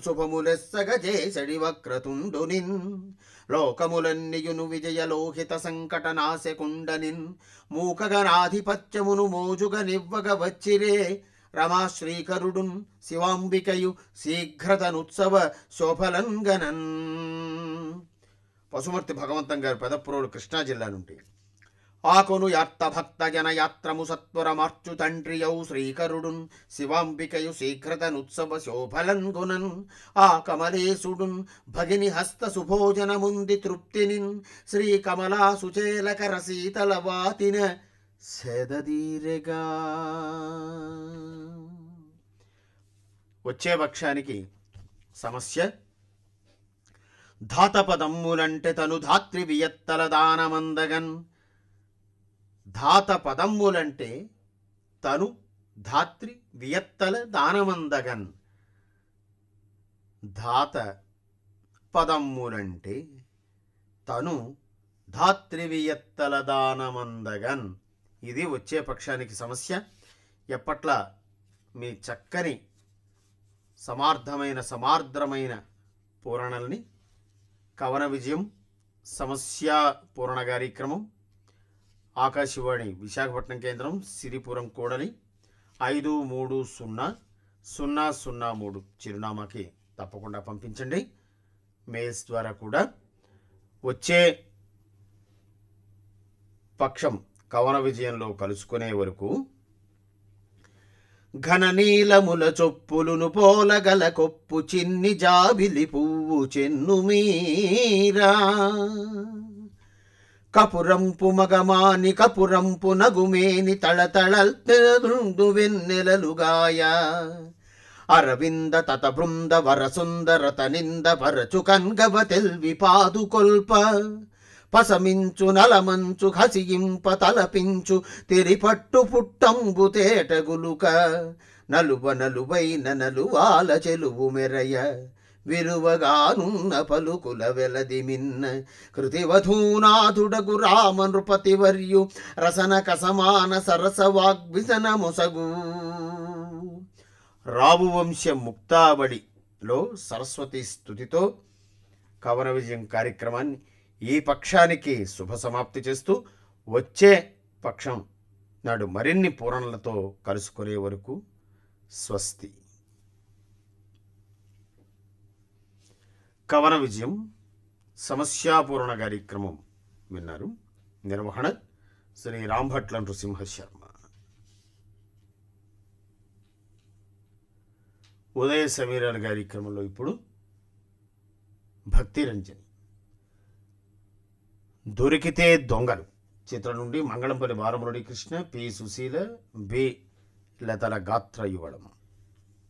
శుభములెస్సగజేసడి వక్రతుండునిన్ లోకములన్నియును విజయలోహిత సంకట నాశకుండనిన్ మూకగనాధిపత్యమును మోజుగ నివ్వగ వచ్చిరే రమా శ్రీకరుడున్ శివాంబికయు శీఘ్రతనుత్సవ శోభలంగనన్ పశుమర్తి భగవంతం గారు పెదపురోలు కృష్ణా జిల్లా నుండి ఆకొను యాత్త భక్త జన యాత్రము సత్వరమార్చు తండ్రియౌ శ్రీకరుడున్ శివాంబికయు శీఘ్రతనుత్సవ శోభలన్ గుణన్ ఆ కమలేశుడున్ భగిని హస్త సుభోజనముంది తృప్తినిన్ శ్రీ కమలా సుచేలకర శీతల వాతిన సెదదీరెగా వచ్చే పక్షానికి సమస్య ధాతపదమ్ములంటే తను ధాత్రి వియత్తల దానమందగన్ ధాత పదమ్ములంటే తను ధాత్రి వియత్తల దానమందగన్ ధాత పదమ్ములంటే తను ధాత్రి వియత్తల దానమందగన్ ఇది వచ్చే పక్షానికి సమస్య ఎప్పట్ల మీ చక్కని సమార్థమైన సమార్ద్రమైన పూరణల్ని కవన విజయం సమస్య పూరణ కార్యక్రమం ఆకాశవాణి విశాఖపట్నం కేంద్రం సిరిపురం కూడలి ఐదు మూడు సున్నా సున్నా సున్నా మూడు చిరునామాకి తప్పకుండా పంపించండి మెయిల్స్ ద్వారా కూడా వచ్చే పక్షం కవన విజయంలో కలుసుకునే వరకు ఘన నీలముల చొప్పులును పోలగల కొప్పు చిన్ని జాబిలి పువ్వు చెన్ను మీరా కపురంపు మగమాని కపురంపు నగుమేని తళతళల్దు వెన్నెలలుగాయ అరవింద తత బృంద వర సుందరత నింద పరచు కన్గవ తెల్వి పాదుకొల్ప పసమించు నలమంచు హసియింప తలపించు తిరిపట్టు పుట్టంబు తేటగులుక నలువ నలువైన నలువాల చెలువు మెరయ విరువగానున్న పలుకుల వెలది మిన్న కృతివధూనాథుడగు రామ నృపతివర్యు రసన కసమాన సరస వాగ్విసన మొసగు రావు వంశ ముక్తాబడిలో సరస్వతి స్థుతితో కవన విజయం కార్యక్రమాన్ని ఈ పక్షానికి శుభ సమాప్తి చేస్తూ వచ్చే పక్షం నాడు మరిన్ని పూరణలతో కలుసుకునే వరకు స్వస్తి కవన విజయం సమస్యాపూరణ కార్యక్రమం విన్నారు నిర్వహణ శ్రీ రాంభట్ల నృసింహ శర్మ ఉదయ సమీరాల కార్యక్రమంలో ఇప్పుడు భక్తి రంజని దొరికితే దొంగలు చిత్రం నుండి మంగళంపల్లి బాలమురళి కృష్ణ పి సుశీల బి లతల గాత్ర యువళం